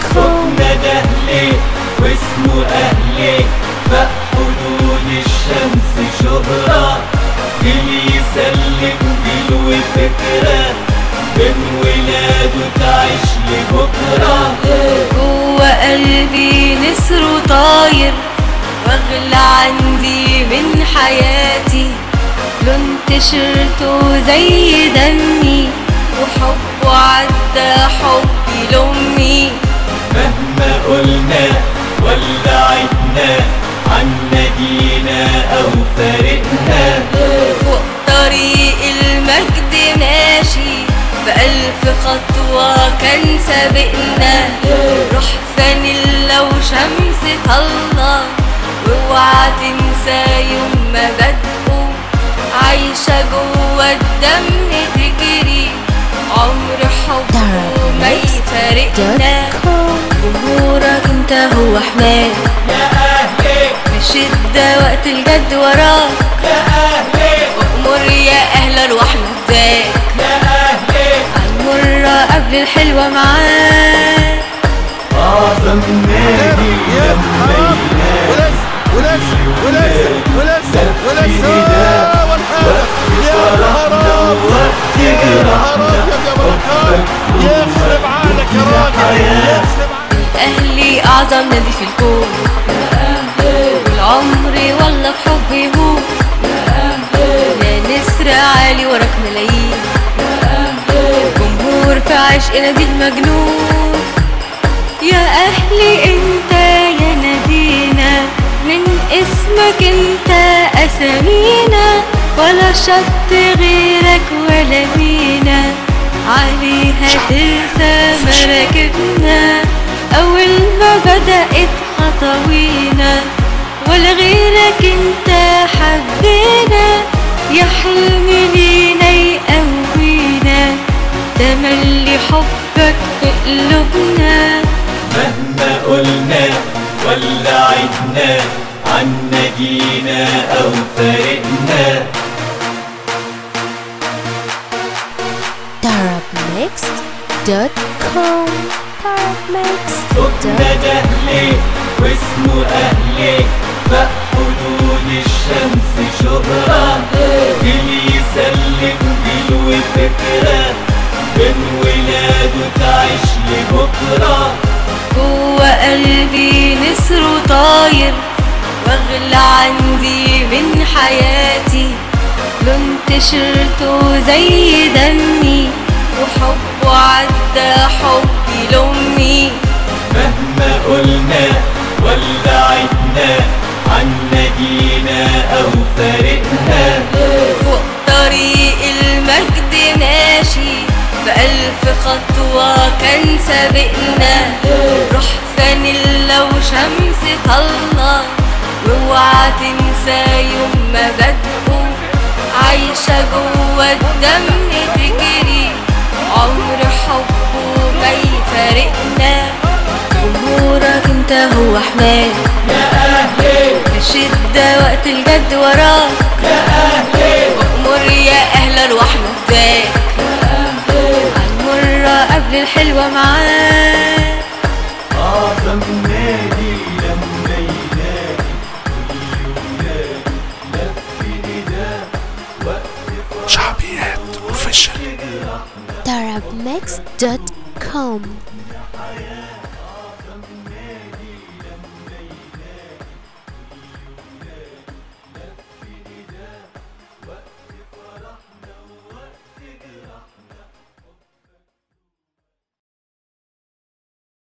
سخنة دهلي واسمه أهلي فوق حدود الشمس شهرة جيل يسلم جيل وفكرة بين ولاده تعيش لبكرة جوه قلبي نسر وطاير واغلى عندي من حياتي لون تيشيرته زي دمي وحبه عدى حبي لأمي مهما قلنا ولا عدنا عن نادينا أو فارقنا فوق طريق المجد ماشي بألف خطوة كان سابقنا روح فانيلا وشمس طلة واوعى تنسى يوم ما بدأوا عايشة جوه الدم تجري عمر حبه ما يفارقنا جمهورك انت هو حماك يا أهلي في الشدة وقت الجد وراك يا أهلي وأمر يا أهل أرواحنا فداك يا أهلي عالمرة قبل الحلوة معاك أعظم نادي لما ينادي ولس ولس ولس ولس ولس والحارس يا نهار أبيض. يا نهار أبيض يا بركات يخرب عقلك يا راجل يخرب عقلك أهلي أعظم نادي في الكون والعمر والله في حب يهون يا نسر عالي وراك ملايين جمهور في عشق نادي المجنون يا أهلي انت يا نادينا من اسمك انت أسامينا ولا شط غيرك ولا مينا عليها ترسى مراكبنا أول ما بدأت خطوينا ولا غيرك انت حبينا يا حلم لينا يقوينا تملي حبك في قلوبنا مهما قلنا ولا عدنا عن نادينا أو فارقنا Darabmixed.com سخنة دهلي واسمه أهلي فوق حدود الشمس شهرة جيل يسلم جيل وفكرة بين ولاده تعيش لبكرة جوه قلبي نسر وطاير واغلى عندي من حياتي لون تيشيرته زي دمي وحبه عدى حبي لأمي مهما قلنا ولا عدنا عن نادينا أو فارقنا فوق طريق المجد ماشي بألف خطوة كان سابقنا روح فانيلا وشمس طلة واوعى تنسى يوم ما بدأوا عايشة جوه الدم تجري عمر حبه ما يفارقنا جمهورك انت هو حماك يا أهلي في الشدة وقت الجد وراك يا أهلي وأمر يا أهل أرواحنا فداك عالمرة قبل الحلوة معاك أعظم نادي لما ينادي كل ولاد لف نداء وقت شعبيات اوفيشال Darabmixed.com